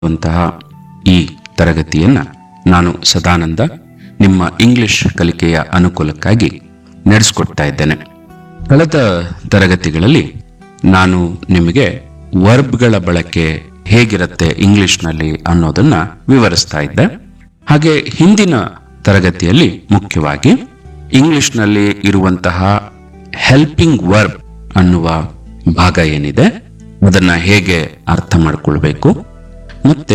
ಅಂತಹ ಈ ತರಗತಿಯನ್ನ ನಾನು ಸದಾನಂದ ನಿಮ್ಮ ಇಂಗ್ಲಿಷ್ ಕಲಿಕೆಯ ಅನುಕೂಲಕ್ಕಾಗಿ ನಡೆಸಿಕೊಡ್ತಾ ಇದ್ದೇನೆ ಕಳೆದ ತರಗತಿಗಳಲ್ಲಿ ನಾನು ನಿಮಗೆ ವರ್ಬ್ಗಳ ಬಳಕೆ ಹೇಗಿರುತ್ತೆ ಇಂಗ್ಲಿಷ್ನಲ್ಲಿ ಅನ್ನೋದನ್ನ ವಿವರಿಸ್ತಾ ಇದ್ದೆ ಹಾಗೆ ಹಿಂದಿನ ತರಗತಿಯಲ್ಲಿ ಮುಖ್ಯವಾಗಿ ಇಂಗ್ಲಿಷ್ನಲ್ಲಿ ಇರುವಂತಹ ಹೆಲ್ಪಿಂಗ್ ವರ್ಬ್ ಅನ್ನುವ ಭಾಗ ಏನಿದೆ ಅದನ್ನ ಹೇಗೆ ಅರ್ಥ ಮಾಡ್ಕೊಳ್ಬೇಕು ಮತ್ತೆ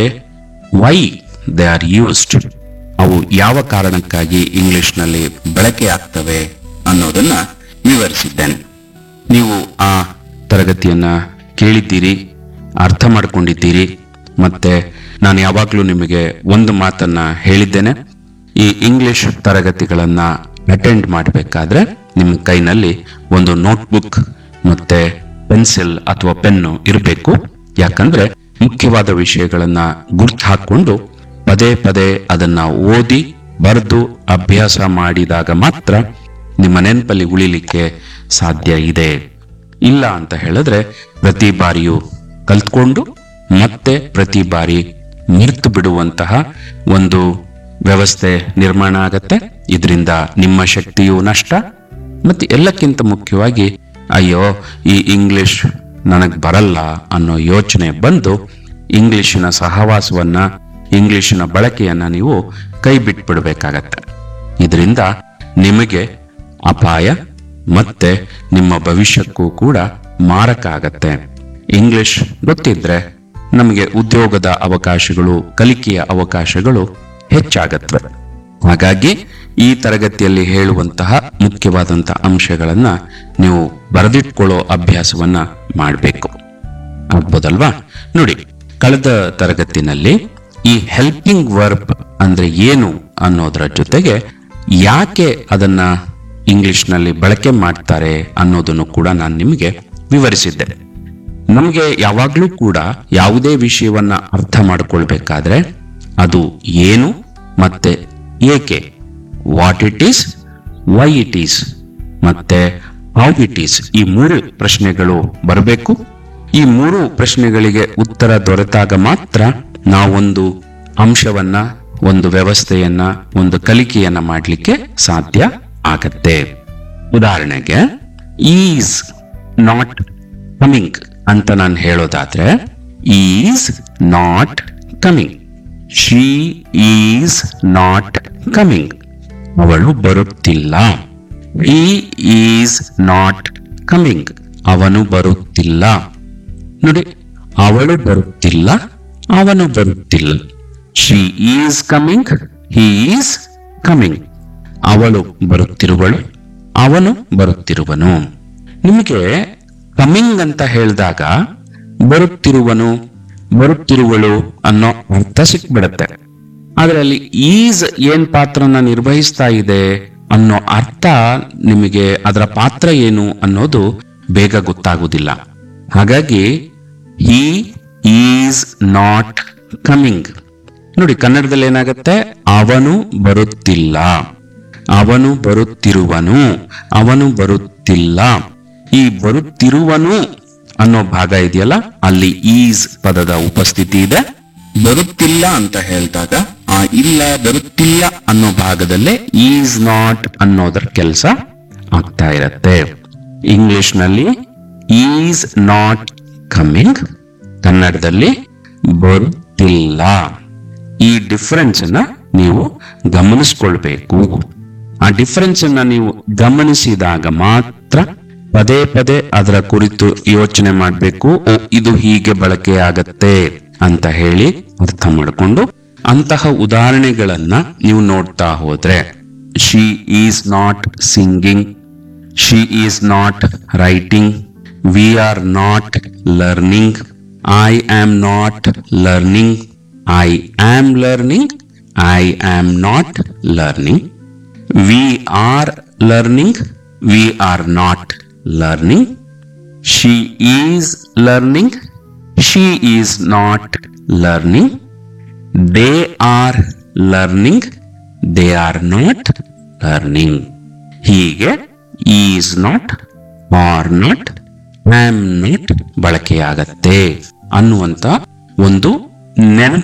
ವೈ ದೇ ಆರ್ ಯೂಸ್ಡ್ ಅವು ಯಾವ ಕಾರಣಕ್ಕಾಗಿ ಇಂಗ್ಲಿಷ್ನಲ್ಲಿ ಬಳಕೆ ಆಗ್ತವೆ ಅನ್ನೋದನ್ನ ವಿವರಿಸಿದ್ದೇನೆ ನೀವು ಆ ತರಗತಿಯನ್ನ ಕೇಳಿದ್ದೀರಿ ಅರ್ಥ ಮಾಡ್ಕೊಂಡಿದ್ದೀರಿ ಮತ್ತೆ ನಾನು ಯಾವಾಗಲೂ ನಿಮಗೆ ಒಂದು ಮಾತನ್ನ ಹೇಳಿದ್ದೇನೆ ಈ ಇಂಗ್ಲಿಷ್ ತರಗತಿಗಳನ್ನ ಅಟೆಂಡ್ ಮಾಡಬೇಕಾದ್ರೆ ನಿಮ್ಮ ಕೈನಲ್ಲಿ ಒಂದು ನೋಟ್ಬುಕ್ ಮತ್ತೆ ಪೆನ್ಸಿಲ್ ಅಥವಾ ಪೆನ್ನು ಇರಬೇಕು ಯಾಕಂದ್ರೆ ಮುಖ್ಯವಾದ ವಿಷಯಗಳನ್ನ ಗುರ್ತು ಹಾಕೊಂಡು ಪದೇ ಪದೇ ಅದನ್ನ ಓದಿ ಬರೆದು ಅಭ್ಯಾಸ ಮಾಡಿದಾಗ ಮಾತ್ರ ನಿಮ್ಮ ನೆನಪಲ್ಲಿ ಉಳಿಲಿಕ್ಕೆ ಸಾಧ್ಯ ಇದೆ ಇಲ್ಲ ಅಂತ ಹೇಳಿದ್ರೆ ಪ್ರತಿ ಬಾರಿಯೂ ಕಲ್ತ್ಕೊಂಡು ಮತ್ತೆ ಪ್ರತಿ ಬಾರಿ ಮರೆತು ಬಿಡುವಂತಹ ಒಂದು ವ್ಯವಸ್ಥೆ ನಿರ್ಮಾಣ ಆಗತ್ತೆ ಇದರಿಂದ ನಿಮ್ಮ ಶಕ್ತಿಯು ನಷ್ಟ ಮತ್ತೆ ಎಲ್ಲಕ್ಕಿಂತ ಮುಖ್ಯವಾಗಿ ಅಯ್ಯೋ ಈ ಇಂಗ್ಲಿಷ್ ನನಗ್ ಬರಲ್ಲ ಅನ್ನೋ ಯೋಚನೆ ಬಂದು ಇಂಗ್ಲಿಶಿನ ಸಹವಾಸವನ್ನ ಇಂಗ್ಲಿಶಿನ ಬಳಕೆಯನ್ನ ನೀವು ಕೈ ಬಿಟ್ಬಿಡ್ಬೇಕಾಗತ್ತೆ ಇದರಿಂದ ನಿಮಗೆ ಅಪಾಯ ಮತ್ತೆ ನಿಮ್ಮ ಭವಿಷ್ಯಕ್ಕೂ ಕೂಡ ಮಾರಕ ಆಗತ್ತೆ ಇಂಗ್ಲಿಷ್ ಗೊತ್ತಿದ್ರೆ ನಮಗೆ ಉದ್ಯೋಗದ ಅವಕಾಶಗಳು ಕಲಿಕೆಯ ಅವಕಾಶಗಳು ಹೆಚ್ಚಾಗತ್ವೆ ಹಾಗಾಗಿ ಈ ತರಗತಿಯಲ್ಲಿ ಹೇಳುವಂತಹ ಮುಖ್ಯವಾದಂತಹ ಅಂಶಗಳನ್ನ ನೀವು ಬರೆದಿಟ್ಕೊಳ್ಳೋ ಅಭ್ಯಾಸವನ್ನ ಮಾಡಬೇಕು ಆಗ್ಬೋದಲ್ವಾ ನೋಡಿ ಕಳೆದ ತರಗತಿನಲ್ಲಿ ಈ ಹೆಲ್ಪಿಂಗ್ ವರ್ಬ್ ಅಂದ್ರೆ ಏನು ಅನ್ನೋದರ ಜೊತೆಗೆ ಯಾಕೆ ಅದನ್ನ ಇಂಗ್ಲಿಷ್ನಲ್ಲಿ ಬಳಕೆ ಮಾಡ್ತಾರೆ ಅನ್ನೋದನ್ನು ಕೂಡ ನಾನು ನಿಮಗೆ ವಿವರಿಸಿದ್ದೆ ನಮಗೆ ಯಾವಾಗಲೂ ಕೂಡ ಯಾವುದೇ ವಿಷಯವನ್ನ ಅರ್ಥ ಮಾಡ್ಕೊಳ್ಬೇಕಾದ್ರೆ ಅದು ಏನು ಮತ್ತೆ ಏಕೆ what it is why it is ಮತ್ತೆ ಹೌ ಇಟ್ ಈಸ್ ಈ ಮೂರು ಪ್ರಶ್ನೆಗಳು ಬರಬೇಕು ಈ ಮೂರು ಪ್ರಶ್ನೆಗಳಿಗೆ ಉತ್ತರ ದೊರೆತಾಗ ಮಾತ್ರ ನಾವೊಂದು ಅಂಶವನ್ನ ಒಂದು ವ್ಯವಸ್ಥೆಯನ್ನ ಒಂದು ಕಲಿಕೆಯನ್ನ ಮಾಡಲಿಕ್ಕೆ ಸಾಧ್ಯ ಆಗತ್ತೆ ಉದಾಹರಣೆಗೆ ಈಸ್ ನಾಟ್ ಕಮಿಂಗ್ ಅಂತ ನಾನು ಹೇಳೋದಾದ್ರೆ is not coming she is not coming ಅವಳು ಬರುತ್ತಿಲ್ಲ ಈ ಈಸ್ ನಾಟ್ ಕಮಿಂಗ್ ಅವನು ಬರುತ್ತಿಲ್ಲ ನೋಡಿ ಅವಳು ಬರುತ್ತಿಲ್ಲ ಅವನು ಬರುತ್ತಿಲ್ಲ she is coming he is coming ಅವಳು ಬರುತ್ತಿರುವಳು ಅವನು ಬರುತ್ತಿರುವನು ನಿಮಗೆ ಕಮಿಂಗ್ ಅಂತ ಹೇಳಿದಾಗ ಬರುತ್ತಿರುವನು ಬರುತ್ತಿರುವಳು ಅನ್ನೋ ಅರ್ಥ ಸಿಕ್ಬಿಡತ್ತೆ ಆದ್ರೆ ಅಲ್ಲಿ ಈಸ್ ಏನ್ ಪಾತ್ರನ ನಿರ್ವಹಿಸ್ತಾ ಇದೆ ಅನ್ನೋ ಅರ್ಥ ನಿಮಗೆ ಅದರ ಪಾತ್ರ ಏನು ಅನ್ನೋದು ಬೇಗ ಗೊತ್ತಾಗುವುದಿಲ್ಲ ಹಾಗಾಗಿ ಹಿ ಈಸ್ ನಾಟ್ ಕಮಿಂಗ್ ನೋಡಿ ಕನ್ನಡದಲ್ಲಿ ಏನಾಗುತ್ತೆ ಅವನು ಬರುತ್ತಿಲ್ಲ ಅವನು ಬರುತ್ತಿರುವನು ಅವನು ಬರುತ್ತಿಲ್ಲ ಈ ಬರುತ್ತಿರುವನು ಅನ್ನೋ ಭಾಗ ಇದೆಯಲ್ಲ ಅಲ್ಲಿ ಈಸ್ ಪದದ ಉಪಸ್ಥಿತಿ ಇದೆ ಬರುತ್ತಿಲ್ಲ ಅಂತ ಹೇಳಿದಾಗ ಆ ಇಲ್ಲ ಬರುತ್ತಿಲ್ಲ ಅನ್ನೋ ಭಾಗದಲ್ಲೇ ಈಸ್ ನಾಟ್ ಅನ್ನೋದರ ಕೆಲಸ ಆಗ್ತಾ ಇರತ್ತೆ ಇಂಗ್ಲಿಷ್ ನಲ್ಲಿ ಈಸ್ ನಾಟ್ ಕಮಿಂಗ್ ಕನ್ನಡದಲ್ಲಿ ಬರುತ್ತಿಲ್ಲ ಈ ಡಿಫರೆನ್ಸ್ ಅನ್ನ ನೀವು ಗಮನಿಸ್ಕೊಳ್ಬೇಕು ಆ ಡಿಫರೆನ್ಸ್ ಅನ್ನ ನೀವು ಗಮನಿಸಿದಾಗ ಮಾತ್ರ ಪದೇ ಪದೇ ಅದರ ಕುರಿತು ಯೋಚನೆ ಮಾಡಬೇಕು ಓ ಇದು ಹೀಗೆ ಬಳಕೆ ಆಗತ್ತೆ ಅಂತ ಹೇಳಿ ಅರ್ಥ ಮಾಡಿಕೊಂಡು ಅಂತಹ ಉದಾಹರಣೆಗಳನ್ನ ನೀವು ನೋಡ್ತಾ ಹೋದ್ರೆ she is not singing she is not writing we are not learning I am not learning I am learning I am not learning we are learning we are not learning she is learning she is not learning they are learning they are not learning ಹೀಗೆ is not are not am not ಬಳಕೆಯಾಗತ್ತೆ ಅನ್ನುವಂತ ಒಂದು ನೆನಪು